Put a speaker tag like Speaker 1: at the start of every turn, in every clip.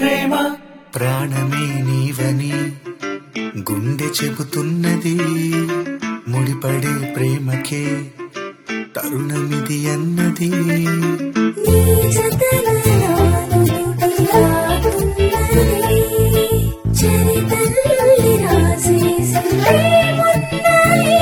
Speaker 1: ప్రేమ ప్రాణమే నీవని గుండె చెబుతున్నది ముడిపడే ప్రేమకే తరుణమిది అన్నది
Speaker 2: నీ జతనయాను తులాతున్నది చరితల్లి రాసేసి ప్రేమున్నది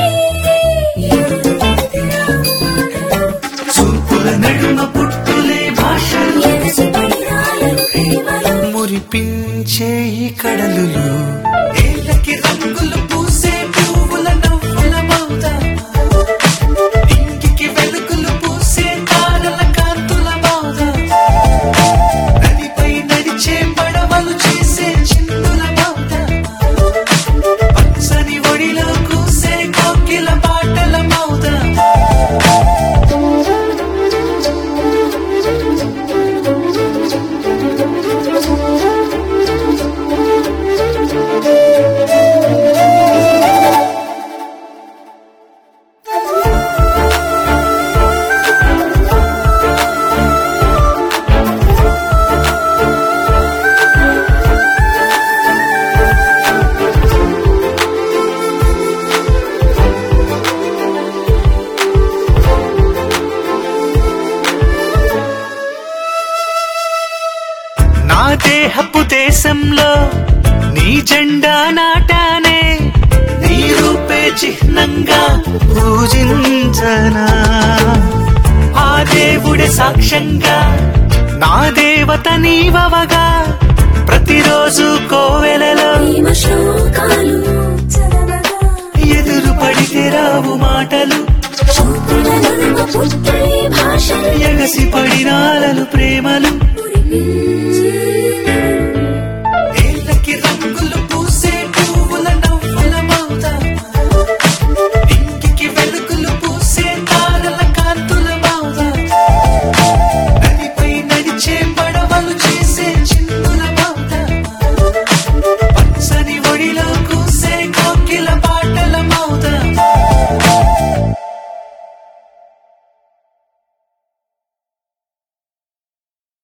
Speaker 1: చూపుల నడుమ పుట్టులే భాషలు
Speaker 2: ఎగసిపడినాలు ప్రేమలు
Speaker 1: మురిపించే ఈ కడలులు నేలకి రంగులు పూసే పువ్వుల నవ్వుల మౌదామా ఇంటికి వెలుగులు పూసే తారల కాంతుల మౌదామా నదిపై నడిచే పడవలు చేసే చిందుల మౌదామా పచ్చని ఒడిలో కూసే కోకిల పాటల మౌదామా నా దేహపు దేశంలో నీ జెండా నాటానే నీ రూపే చిహ్నంగా పూజించనా ఆ దేవుడి సాక్ష్యంగా నా దేవత నీవవగా ప్రతిరోజు కోవెలలో
Speaker 2: ప్రేమ శ్లోకాలు చదవగా
Speaker 1: ఎదురు పడితే రావు మాటలు
Speaker 2: చూపుల నడుమ పుట్టే భాషలు
Speaker 1: ఎగసి పడినాలలు ప్రేమలు
Speaker 2: మురిపించే